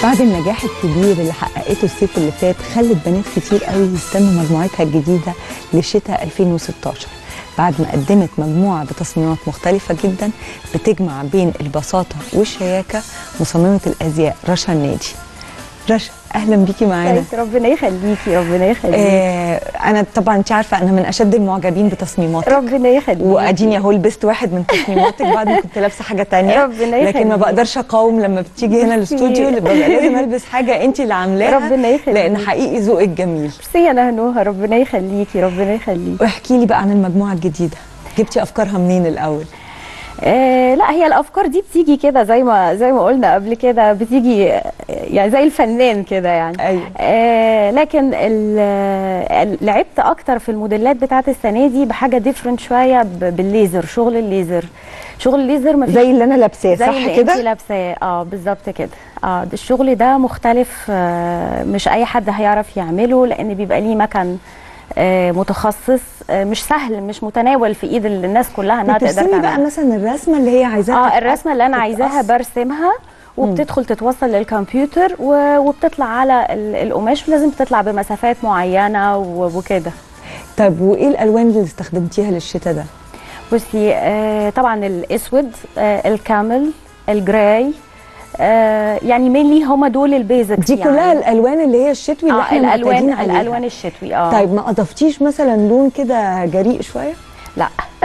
بعد النجاح الكبير اللي حققته الصيف اللي فات خلت بنات كتير قوي يستنوا مجموعتها الجديده لشتاء 2016 بعد ما قدمت مجموعه بتصميمات مختلفه جدا بتجمع بين البساطه والشياكه مصممه الازياء رشا النادي رشا اهلا بيكي معانا طيب، ربنا يخليكي ربنا يخليكي آه انا طبعا انت عارفه انا من اشد المعجبين بتصميماتك ربنا يخليكي واديني اهو لبست واحد من تصميماتك بعد ما كنت لابسه حاجه تانية ربنا لكن ما يخليك. بقدرش اقاوم لما بتيجي هنا ميرسي. الاستوديو اللي ببقى لازم البس حاجه انت اللي عاملاها ربنا يخليك. لان حقيقي ذوقك جميل ميرسي يا نهنوها ربنا يخليكي ربنا يخليكي واحكي لي بقى عن المجموعه الجديده جبتي افكارها منين الاول آه لا هي الافكار دي بتيجي كده زي ما زي ما قلنا قبل كده بتيجي آه، يعني زي الفنان كده يعني ايوه آه لكن ال- ال- لعبت اكتر في الموديلات بتاعت السنه دي بحاجه ديفرنت شويه ب- بالليزر شغل الليزر شغل الليزر ما زي اللي انا لابساه زي صح اللي كده انت لابساه اه بالظبط كده اه ده الشغل ده مختلف آه مش اي حد هيعرف يعمله لان بيبقى ليه مكن آه متخصص آه مش سهل مش متناول في ايد الناس كلها انها تقدر بترسمي بقى تعمله مثلا الرسمه اللي هي عايزاها اه تتقص- الرسمه اللي انا عايزاها تتقص. برسمها وبتدخل تتوصل للكمبيوتر و- وبتطلع على ال- القماش ولازم تطلع بمسافات معينه و- وكده طيب وايه الالوان اللي استخدمتيها للشتاء ده بصي آه طبعا الاسود آه الكامل الجراي آه يعني مينلي هما دول البيزك دي يعني. كلها الالوان اللي هي الشتوي اللي اه احنا الالوان معتادين عليها. الالوان الشتوي اه طيب ما اضفتيش مثلا لون كده جريء شويه لا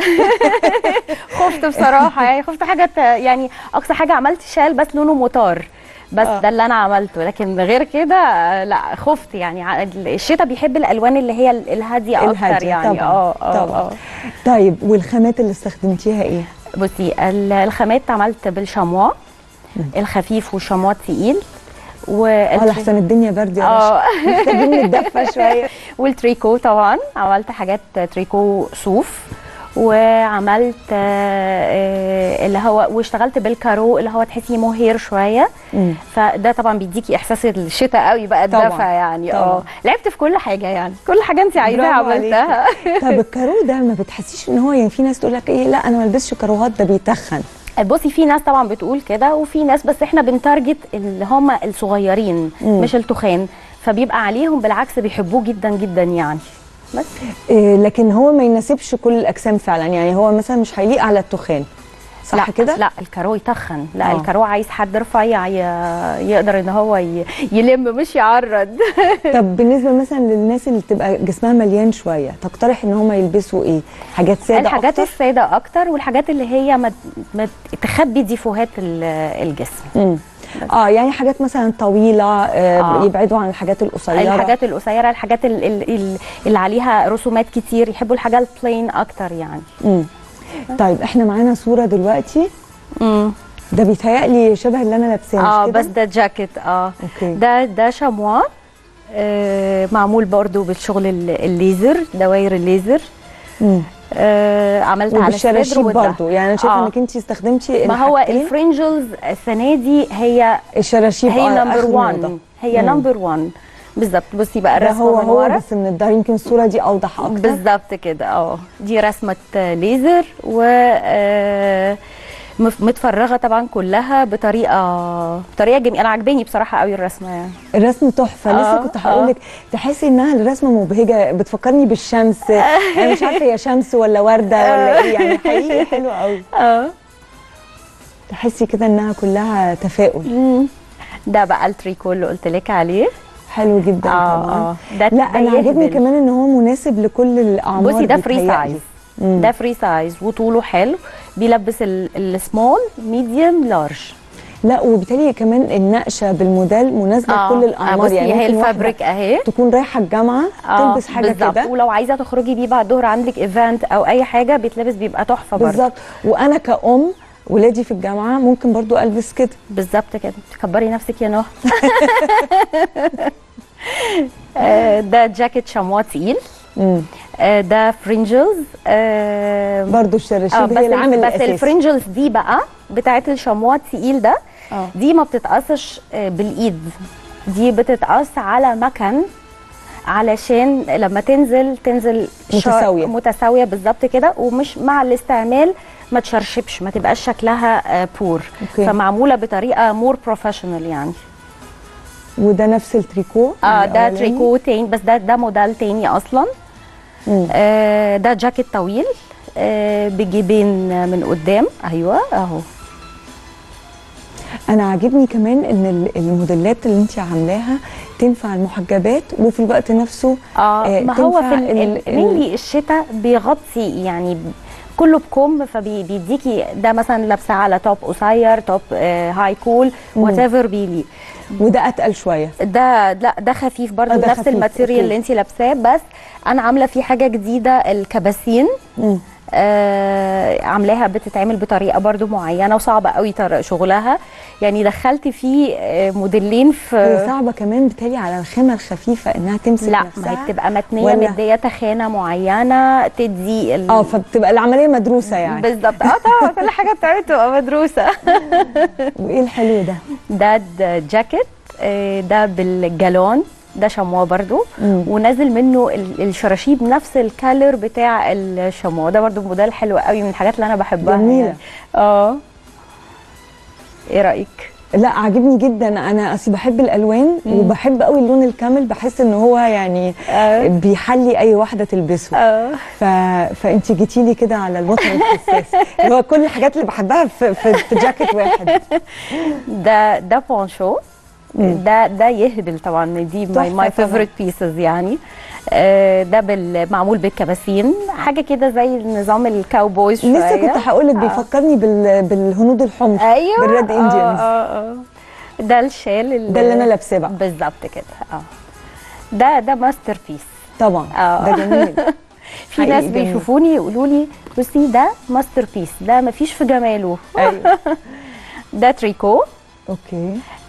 خفت بصراحه يعني خفت حاجه ت- يعني اقصى حاجه عملت شال بس لونه مطار بس آه. ده اللي انا عملته لكن غير كده آه، لا خفت يعني ع- الشتاء بيحب الالوان اللي هي ال- الهاديه اكتر الهادية، يعني طبعاً، اه اه طبعاً. اه طيب والخامات اللي استخدمتيها ايه بصي ال- الخامات عملت بالشموا الخفيف والشموا التقيل اه لحسن الدنيا برد يا رشا اه محتاجين نتدفى شويه والتريكو طبعا عملت حاجات تريكو صوف وعملت آه، آه، اللي هو واشتغلت بالكارو اللي هو تحسي مهير شويه مم. فده طبعا بيديكي احساس الشتاء قوي بقى طبعاً، الدفى يعني طبعاً. اه لعبت في كل حاجه يعني كل حاجه انت عايزاها برافو عليكي. عملتها طب الكارو ده ما بتحسيش ان هو يعني في ناس تقول لك ايه لا انا ما البسش كاروهات ده بيتخن بصي في ناس طبعا بتقول كده وفي ناس بس احنا بنتارجت اللي هم الصغيرين مم. مش التخان فبيبقى عليهم بالعكس بيحبوه جدا جدا يعني بس إيه لكن هو ما يناسبش كل الاجسام فعلا يعني هو مثلا مش هيليق على التخان صح لا كده لا الكارو يتخن لا آه. الكارو عايز حد رفيع ي- يقدر ان هو ي- يلم مش يعرض طب بالنسبه مثلا للناس اللي بتبقى جسمها مليان شويه تقترح ان هم يلبسوا ايه حاجات ساده الحاجات أكتر؟ الساده اكتر والحاجات اللي هي ما ما تخبي ديفوهات ال- الجسم مم. اه يعني حاجات مثلا طويله آه آه. يبعدوا عن الحاجات القصيره الحاجات القصيره الحاجات ال- ال- ال- اللي عليها رسومات كتير يحبوا الحاجات البلين اكتر يعني مم. طيب احنا معانا صوره دلوقتي امم ده بيتهيألي شبه اللي انا لابساه مش اه كده؟ بس ده جاكيت اه اوكي ده ده شموا آه معمول برضو بالشغل ال- الليزر دواير الليزر مم. آه عملت على الصدر وبالشراشيب والظهر. برضو يعني انا شايفه آه. انك انت استخدمتي ما هو الحاجتين. الفرنجلز السنه دي هي الشراشيب هي آه، نمبر آخر 1 موضة. هي مم. نمبر 1 بالظبط بصي بقى ده الرسمه هو من هو ورا بس من الظهر يمكن الصوره دي اوضح اكتر بالظبط كده اه دي رسمه ليزر و آه، مف- متفرغه طبعا كلها بطريقه بطريقه جميله انا عجباني بصراحه قوي الرسمه يعني الرسم تحفه لسه آه، كنت هقول آه. لك تحسي انها الرسمه مبهجه بتفكرني بالشمس انا مش عارفه هي شمس ولا ورده ولا ايه يعني حقيقي حلوه قوي اه تحسي كده انها كلها تفاؤل ده بقى التريكو اللي قلت لك عليه حلو جدا اه طبعا اه ده لا ده انا عاجبني يهبل. كمان ان هو مناسب لكل الاعمار بصي ده فري بيتهيألي. سايز مم. ده فري سايز وطوله حلو بيلبس السمول ميديوم لارج لا وبالتالي كمان النقشه بالموديل مناسبه لكل الاعمار بصي يعني هي ممكن واحدة الفابريك اهي تكون رايحه الجامعه آه، تلبس حاجه بالظبط. كده ولو عايزه تخرجي بيه بعد الظهر عندك ايفنت او اي حاجه بيتلبس بيبقى تحفه برضه بالظبط وانا كأم ولادي في الجامعه ممكن برضو البس كده بالظبط كده تكبري نفسك يا نهى آه، ده جاكيت شموا تقيل مم. آه، ده فرنجلز آه، برضو الشراشيب اه بس هي العامل بس الاساسي الفرنجلز دي بقى بتاعت الشموا التقيل ده اه دي ما بتتقصش آه، بالايد دي بتتقص على مكن علشان لما تنزل تنزل شا- متساوية. متساويه بالظبط كده ومش مع الاستعمال ما تشرشبش ما تبقاش شكلها آه، بور أوكي. فمعموله بطريقه مور بروفيشنال يعني وده نفس التريكو اه ده الأولاني؟ تريكو تاني بس ده ده موديل تاني اصلا مم. آه ده جاكيت طويل آه بجيبين من قدام ايوه اهو انا عاجبني كمان ان ال- الموديلات اللي انت عاملاها تنفع المحجبات وفي الوقت نفسه اه آه، ما هو تنفع في ال- ال- ال- mainly الشتاء بيغطي يعني ب- كله بكم فبيديكي ده مثلا لابسه على توب قصير توب آه هاي كول وات ايفر بيلي وده اتقل شويه ده لا ده خفيف برضو آه، ده نفس خفيف، الماتيريال أوكي. اللي انت لابساه بس انا عامله فيه حاجه جديده الكباسين مم. آه عاملاها بتتعمل بطريقه برضو معينه وصعبه قوي تر- شغلها يعني دخلت فيه آه موديلين هي في صعبه كمان بتالي على الخامه الخفيفه انها تمسك لا نفسها ما هي بتبقى متنيه ولا- مديه تخانه معينه تدي ال... اه فبتبقى العمليه مدروسه يعني بالظبط اه طبعا كل حاجه بتاعته تبقى مدروسه وايه الحلو ده ده د- جاكيت آه، ده بالجالون ده شمواه برضو مم. ونازل منه ال- الشراشيب نفس الكالر بتاع الشمواه ده برضو موديل حلو قوي من الحاجات اللي انا بحبها جميلة. يعني. اه ايه رايك لا عاجبني جدا انا اصلي بحب الالوان وبحب قوي اللون الكامل بحس ان هو يعني آه. بيحلي اي واحده تلبسه اه ف... فانت جيتي لي كده على الوتر الحساس اللي هو كل الحاجات اللي بحبها في, في, في جاكيت واحد ده ده بونشو ده ده يهبل طبعا دي ماي تحفة ماي طبعاً. فيفورت بيسز يعني آه، ده بال- معمول بالكباسين حاجه كده زي نظام الكاوبويز شويه لسه كنت هقول لك بيفكرني بال... بالهنود الحمر ايوه بالريد آه، انديانز اه اه ده الشال ده اللي انا لابساه بقى بالظبط كده اه ده ده ماستر بيس طبعا آه. ده جميل في حقيقي ناس جميل. بيشوفوني يقولوا لي بصي ده ماستر بيس ده مفيش في جماله ايوه ده تريكو اوكي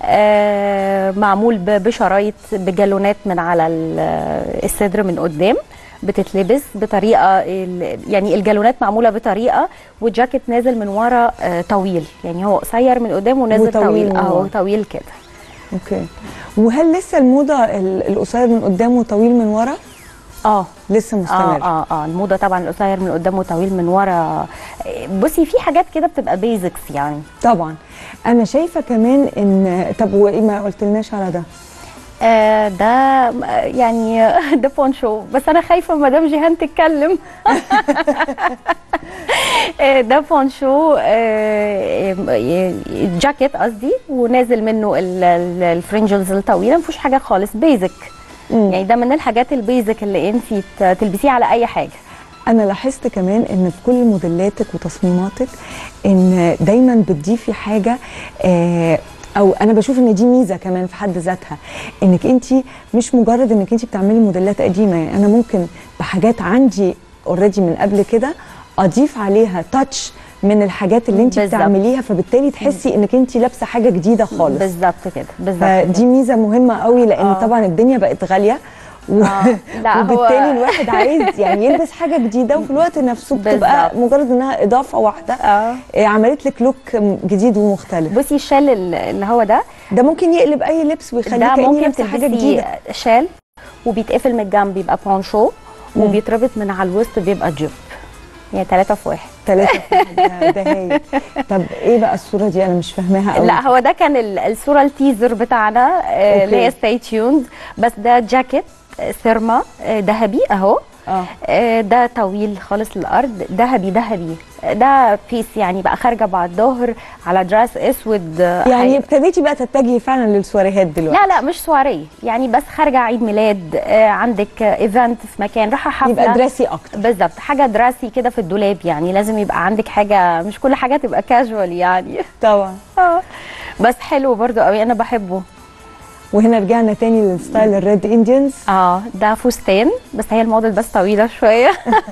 آه معمول ب- بشرايط بجالونات من على ال- الصدر من قدام بتتلبس بطريقه ال- يعني الجالونات معموله بطريقه والجاكيت نازل من ورا آه طويل يعني هو قصير من قدام ونازل وطويل طويل من اهو ورا. طويل كده اوكي وهل لسه الموضه ال- القصير من قدام وطويل من ورا اه لسه اه مستمر اه اه الموضه طبعا القصير من قدام وطويل من ورا بصي في حاجات كده بتبقى بيزكس يعني طبعا انا شايفه كمان ان طب وايه ما قلتلناش على ده آه ده آه، يعني ده بونشو بس انا خايفه مدام جيهان تتكلم آه، ده بونشو آه، آه، جاكيت قصدي ونازل منه ال- ال- الفرنجلز الطويله مفيش حاجه خالص بيزك مم. يعني ده من الحاجات البيزك اللي انت تلبسيه على اي حاجه انا لاحظت كمان ان في كل موديلاتك وتصميماتك ان دايما بتضيفي حاجه آه او انا بشوف ان دي ميزه كمان في حد ذاتها انك انت مش مجرد انك انت بتعملي موديلات قديمه يعني انا ممكن بحاجات عندي اوريدي من قبل كده اضيف عليها تاتش من الحاجات اللي انت بالظبط. بتعمليها فبالتالي تحسي انك انت لابسه حاجه جديده خالص بالظبط كده بالظبط فدي كده. ميزه مهمه قوي لان آه. طبعا الدنيا بقت غاليه و... آه. لا، هو- وبالتالي الواحد عايز يعني يلبس حاجه جديده وفي الوقت نفسه بتبقى بالظبط. مجرد انها اضافه واحده اه آه، عملت لك لوك جديد ومختلف بصي الشال ال- اللي هو ده ده ممكن يقلب اي لبس ويخليك ده كاني ممكن لابسه حاجه تلبسي جديده شال وبيتقفل من الجنب بيبقى بونشو وبيتربط من على الوسط بيبقى جيب يعني ثلاثة في واحد ثلاثه في واحد، ده- ده هايل طب ايه بقى الصوره دي انا مش فاهماها قوي لا هو ده كان ال- الصورة التيزر بتاعنا آه، أوكي. اللي هي ستاي تيوند بس ده جاكيت آه، سيرما آه، ذهبي اهو اه آه، ده طويل خالص للارض ذهبي ذهبي آه، ده بيس يعني بقى خارجه بعد الظهر على دراس اسود آه، يعني حقيقي. ابتديتي بقى تتجهي فعلا للسواريهات دلوقتي لا لا مش سواريه يعني بس خارجه عيد ميلاد آه، عندك ايفنت في مكان رايحه حفله يبقى دراسي اكتر بالظبط حاجه دراسي كده في الدولاب يعني لازم يبقى عندك حاجه مش كل حاجه تبقى كاجوال يعني طبعا آه. بس حلو برضو قوي انا بحبه وهنا رجعنا تاني للستايل الريد انديانز اه ده فستان بس هي الموديل بس طويله شويه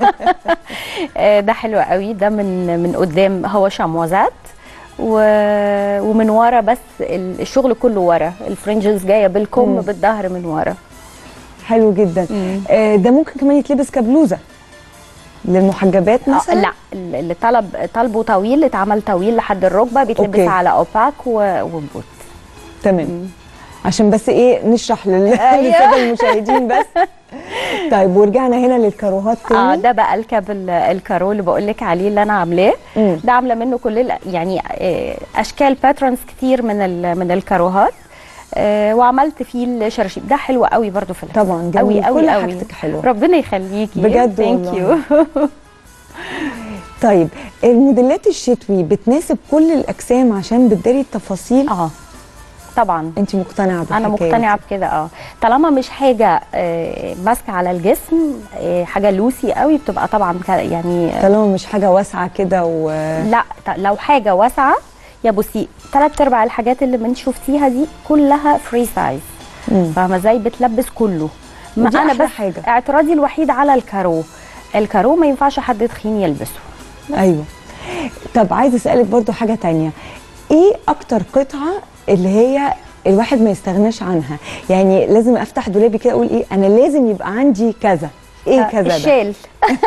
آه، ده حلو قوي ده من من قدام هو شموزات و... ومن ورا بس ال- الشغل كله ورا الفرنجلز جايه بالكم مم. بالظهر من ورا حلو جدا مم. آه ده ممكن كمان يتلبس كبلوزه للمحجبات آه مثلا لا اللي طلب طلبه طويل اتعمل طويل لحد الركبه بيتلبس أوكي. على اوباك و... وبوت تمام عشان بس ايه نشرح لل- أيوة. للساده المشاهدين بس طيب ورجعنا هنا للكاروهات اه تاني ده بقى الكاب ال- الكارو اللي بقول لك عليه اللي انا عاملاه مم. ده عامله منه كل ال- يعني آه، اشكال باترنز كتير من ال- من الكاروهات آه وعملت فيه الشراشيب ده حلو قوي برضو في الحزام. طبعا قوي جميل قوي كل قوي حاجتك حلوه ربنا يخليكي بجد ثانك والله. يو طيب الموديلات الشتوي بتناسب كل الاجسام عشان بتداري التفاصيل اه طبعا انت مقتنعه بالحكايه انا مقتنعه بكده اه طالما مش حاجه آه، ماسكه على الجسم آه، حاجه لوسي قوي بتبقى طبعا ك- يعني دي؟ طالما مش حاجه واسعه كده و لا ط- لو حاجه واسعه يا بصي ثلاث ارباع الحاجات اللي من شفتيها دي كلها فري سايز مم. فاهمه ازاي بتلبس كله ما ودي انا أحلى بس حاجة. اعتراضي الوحيد على الكارو الكارو ما ينفعش حد تخين يلبسه ايوه طب عايزه اسالك برضو حاجه تانية ايه اكتر قطعه اللي هي الواحد ما يستغناش عنها يعني لازم افتح دولابي كده اقول ايه انا لازم يبقى عندي كذا ايه آه، كذا ده الشال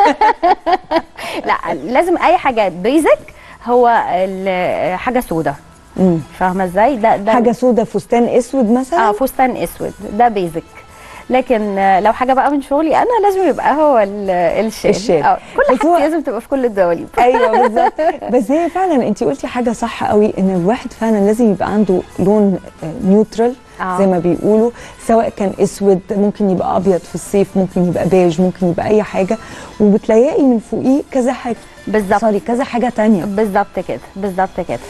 لا لازم اي حاجه بيزك هو ال- حاجه سودا مم. فاهمه ازاي ده ده حاجه سودا فستان اسود مثلا اه فستان اسود ده بيزك لكن آه، لو حاجه بقى من شغلي انا لازم يبقى هو ال- الشال الشال. آه، كل بس هو- حاجه لازم تبقى في كل الدواليب ايوه بالظبط بس هي فعلا انت قلتي حاجه صح قوي ان الواحد فعلا لازم يبقى عنده لون آه، نيوترال آه. زي ما بيقولوا سواء كان اسود ممكن يبقى ابيض في الصيف ممكن يبقى بيج ممكن يبقى اي حاجه وبتلاقي من فوقيه كذا حاجه بالظبط سوري كذا حاجه تانية بالظبط كده بالظبط كده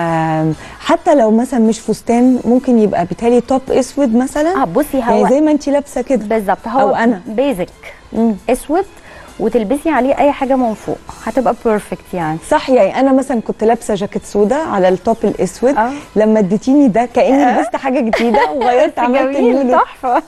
فحتى لو مثلا مش فستان ممكن يبقى بالتالي توب اسود مثلا اه بصي يعني هو زي ما انت لابسه كده بالظبط هو أو أنا. بيزك مم. اسود وتلبسي عليه اي حاجه من فوق هتبقى بيرفكت يعني صح يعني انا مثلا كنت لابسه جاكيت سودا على التوب الاسود آه. لما اديتيني ده كاني لبست حاجه جديده وغيرت عملت نيو جميل لوك. تحفه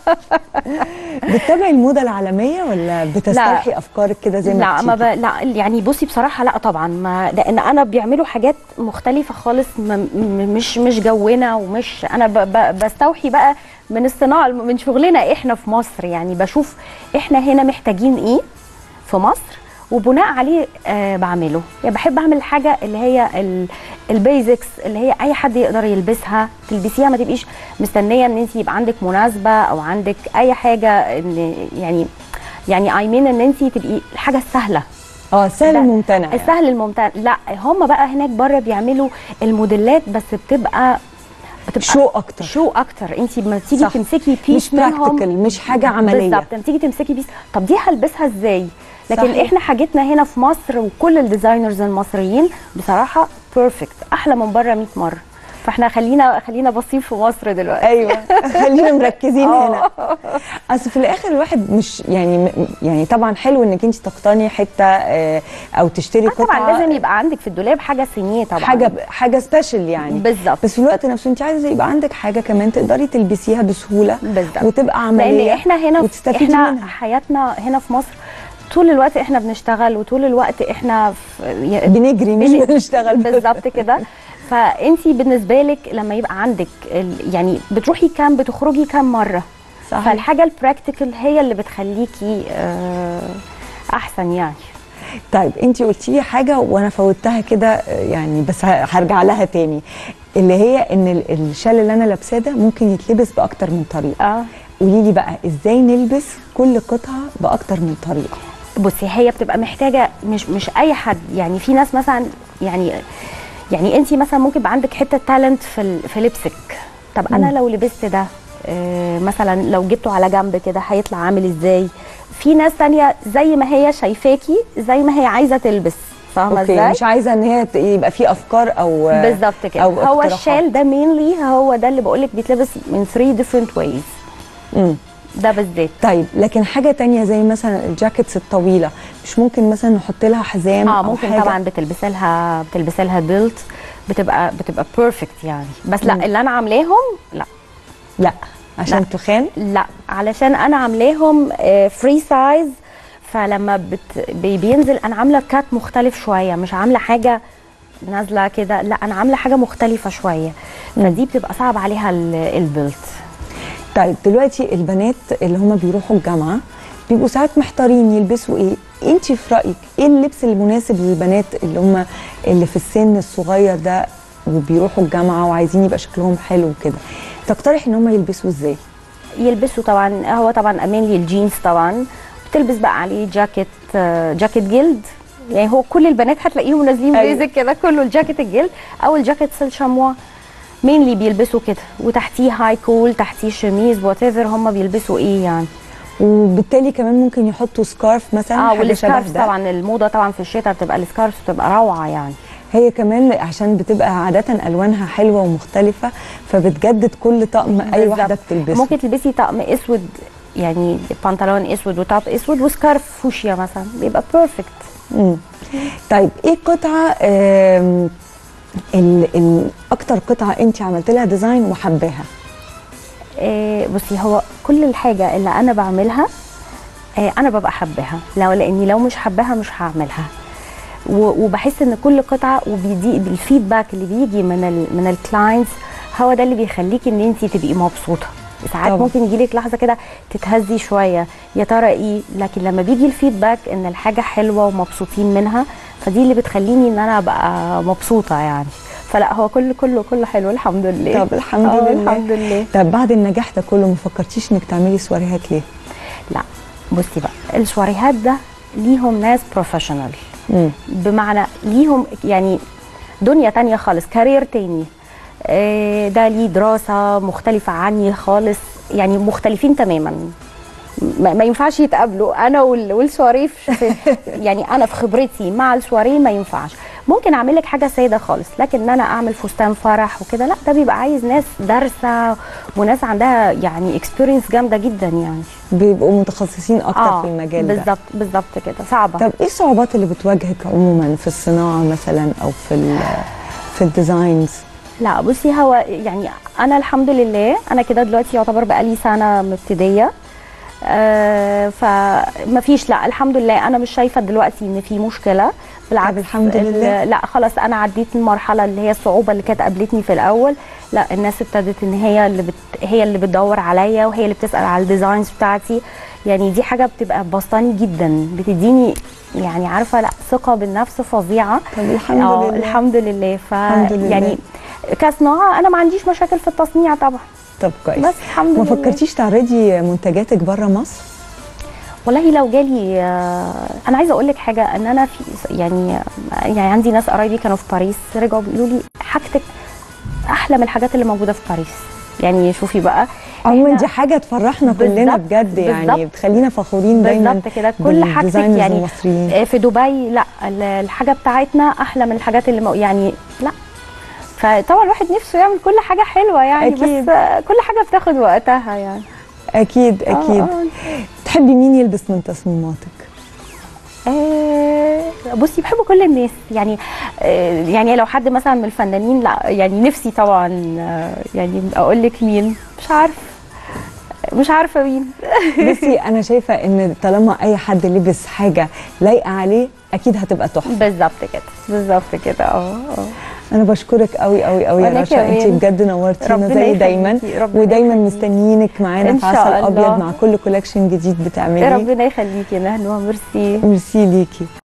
بتتابعي الموضه العالميه ولا بتستوحي افكارك كده زي ما لا ما ب... بتيجي؟ لا يعني بصي بصراحه لا طبعا ما لان انا بيعملوا حاجات مختلفه خالص م... م... مش مش جونا ومش انا ب... ب... بستوحي بقى من الصناعه من شغلنا احنا في مصر يعني بشوف احنا هنا محتاجين ايه في مصر وبناء عليه آه بعمله يعني بحب اعمل حاجه اللي هي ال- البيزكس اللي هي اي حد يقدر يلبسها تلبسيها ما تبقيش مستنيه ان انت يبقى عندك مناسبه او عندك اي حاجه ان يعني يعني اي مين ان انت تبقي الحاجه السهله اه سهل ده الممتنع يعني. السهل الممتع لا هم بقى هناك بره بيعملوا الموديلات بس بتبقى بتبقى شو اكتر شو اكتر انت لما تيجي صح. تمسكي بيس مش منهم براكتيكال مش حاجه عمليه بالظبط لما تيجي تمسكي بيس طب دي هلبسها ازاي لكن صحيح. احنا حاجتنا هنا في مصر وكل الديزاينرز المصريين بصراحه بيرفكت احلى من بره 100 مره فاحنا خلينا خلينا باصين في مصر دلوقتي ايوه خلينا مركزين آه. هنا اصل في الاخر الواحد مش يعني يعني طبعا حلو انك انت تقتني حته آه، او تشتري آه قطعه طبعا لازم يبقى عندك في الدولاب حاجه سينيه طبعا حاجه حاجه سبيشال يعني بالظبط بس في الوقت نفسه انت عايزه يبقى عندك حاجه كمان تقدري تلبسيها بسهوله بالظبط وتبقى عمليه لان احنا هنا وتستفيدي احنا منها حياتنا هنا في مصر طول الوقت احنا بنشتغل وطول الوقت احنا في بنجري مش بن- بنشتغل بس. بالظبط كده فانت بالنسبه لك لما يبقى عندك ال- يعني بتروحي كام بتخرجي كام مره صحيح. فالحاجه البراكتيكال هي اللي بتخليكي آه، احسن يعني طيب انت قلتي لي حاجه وانا فوتها كده آه، يعني بس ه- هرجع لها تاني اللي هي ان ال- الشال اللي انا لابساه ده ممكن يتلبس باكتر من طريقه اه قولي لي بقى ازاي نلبس كل قطعه باكتر من طريقه بصي هي بتبقى محتاجه مش مش اي حد يعني في ناس مثلا يعني يعني انت مثلا ممكن يبقى عندك حته تالنت في ال- في لبسك طب انا لو لبست ده آه، مثلا لو جبته على جنب كده هيطلع عامل ازاي في ناس تانية زي ما هي شايفاكي زي ما هي عايزه تلبس فاهمه اوكي ازاي مش عايزه ان هي ت- يبقى في افكار او بالظبط كده أو هو اقتراحات. الشال ده مينلي هو ده اللي بقول لك بيتلبس من 3 different ways مم. ده بالذات طيب لكن حاجه تانية زي مثلا الجاكيتس الطويله مش ممكن مثلا نحط لها حزام اه أو ممكن حاجة؟ طبعا بتلبسي لها بتلبسي لها بيلت بتبقى بتبقى بيرفكت يعني بس لا مم. اللي انا عاملاهم لا لا عشان لا. تخان لا علشان انا عاملاهم فري سايز فلما بت بي- بينزل انا عامله كات مختلف شويه مش عامله حاجه نازله كده لا انا عامله حاجه مختلفه شويه فدي بتبقى صعب عليها ال- البيلت طيب دلوقتي البنات اللي هم بيروحوا الجامعه بيبقوا ساعات محتارين يلبسوا ايه انت في رايك ايه اللبس المناسب للبنات اللي هم اللي في السن الصغير ده وبيروحوا الجامعه وعايزين يبقى شكلهم حلو كده تقترح ان هم يلبسوا ازاي يلبسوا طبعا هو طبعا امان لي الجينز طبعا بتلبس بقى عليه جاكيت آه، جاكيت جلد يعني هو كل البنات هتلاقيهم نازلين أيوة. بيزك كده كله الجاكيت الجلد او الجاكيت الشموا مينلي بيلبسوا كده وتحتيه هاي كول تحتيه شميز وات ايفر هم بيلبسوا ايه يعني وبالتالي كمان ممكن يحطوا سكارف مثلا اه حاجة شبه والسكارف ده. طبعا الموضه طبعا في الشتاء بتبقى السكارف بتبقى روعه يعني هي كمان عشان بتبقى عادة ألوانها حلوة ومختلفة فبتجدد كل طقم أي بالظبط. واحدة بتلبسه ممكن تلبسي طقم اسود يعني بنطلون اسود وتوب اسود وسكارف فوشيا مثلا بيبقى بيرفكت مم. طيب ايه قطعة آم، ال ال اكتر قطعة انت عملت لها ديزاين وحباها آه بصي هو كل الحاجه اللي انا بعملها آه انا ببقى حباها لو لاني لو مش حباها مش هعملها و- وبحس ان كل قطعه وبيدي الفيدباك اللي بيجي من ال من الكلاينتس هو ده اللي بيخليكي ان انت تبقي مبسوطه ساعات طبعا. ممكن يجيلك لحظه كده تتهزي شويه يا ترى ايه لكن لما بيجي الفيدباك ان الحاجه حلوه ومبسوطين منها فدي اللي بتخليني ان انا ابقى مبسوطه يعني فلا هو كله كله كله حلو الحمد لله طب الحمد آه، لله الحمد لله طب بعد النجاح ده كله ما فكرتيش انك تعملي سواريهات ليه؟ لا بصي بقى الشواريهات ده ليهم ناس بروفيشنال مم. بمعنى ليهم يعني دنيا تانية خالص كارير تاني آه، ده ليه دراسة مختلفة عني خالص يعني مختلفين تماما ما ما ينفعش يتقابلوا انا وال- والسواريه في- في- يعني انا في خبرتي مع السواريه ما ينفعش ممكن اعمل لك حاجه ساده خالص لكن ان انا اعمل فستان فرح وكده لا ده بيبقى عايز ناس دارسه وناس عندها يعني اكسبيرينس جامده جدا يعني بيبقوا متخصصين اكتر في المجال ده بالظبط بالظبط كده صعبه طب ايه الصعوبات اللي بتواجهك عموما في الصناعة مثلا او في ال- في الديزاينز؟ لا بصي هو يعني انا الحمد لله انا كده دلوقتي يعتبر بقالي سنه مبتديه آه فما فيش لا الحمد لله انا مش شايفه دلوقتي ان في مشكله بالعكس طب الحمد ال- لله. لا خلاص انا عديت المرحله اللي هي الصعوبه اللي كانت قابلتني في الاول لا الناس ابتدت ان هي اللي بت هي اللي بتدور عليا وهي اللي بتسال على الديزاينز بتاعتي يعني دي حاجه بتبقى بسطاني جدا بتديني يعني عارفه لا ثقه بالنفس فظيعه طب الحمد آه، لله. الحمد لله ف الحمد لله. يعني كصناعه انا ما عنديش مشاكل في التصنيع طبعا طب كويس بس الحمد ما لله فكرتيش تعرضي منتجاتك بره مصر؟ والله لو جالي آه، انا عايزه اقول لك حاجه ان انا في يعني يعني عندي ناس قرايبي كانوا في باريس رجعوا بيقولوا لي حاجتك احلى من الحاجات اللي موجوده في باريس يعني شوفي بقى عموما إحنا- دي حاجة تفرحنا كلنا بالظبط، بجد يعني بالظبط. بتخلينا فخورين دايما بالظبط كده كل حاجتك بالديزاينرز يعني المصريين آه، في دبي لا ال- الحاجه بتاعتنا احلى من الحاجات اللي مو يعني لا فطبعا الواحد نفسه يعمل كل حاجه حلوه يعني أكيد. بس آه، كل حاجه بتاخد وقتها يعني اكيد اكيد آه، آه. تحبي مين يلبس من تصميماتك؟ آه، بصي بحب كل الناس يعني آه، يعني لو حد مثلا من الفنانين لا يعني نفسي طبعا آه، يعني اقول لك مين مش عارفه مش عارفه مين بصي انا شايفه ان طالما اي حد لبس حاجه لايقه عليه اكيد هتبقى تحفه بالظبط كده بالظبط كده اه اه انا بشكرك قوي قوي قوي يا وأنا رشا انت كمان. بجد نورتينا ربنا زي دايما يخليكي، ربنا ودايما يخليكي. مستنيينك معانا إن في عسل شاء ابيض الله. مع كل كولكشن جديد بتعمليه ربنا يخليكي يا نهى ميرسي ميرسي ليكي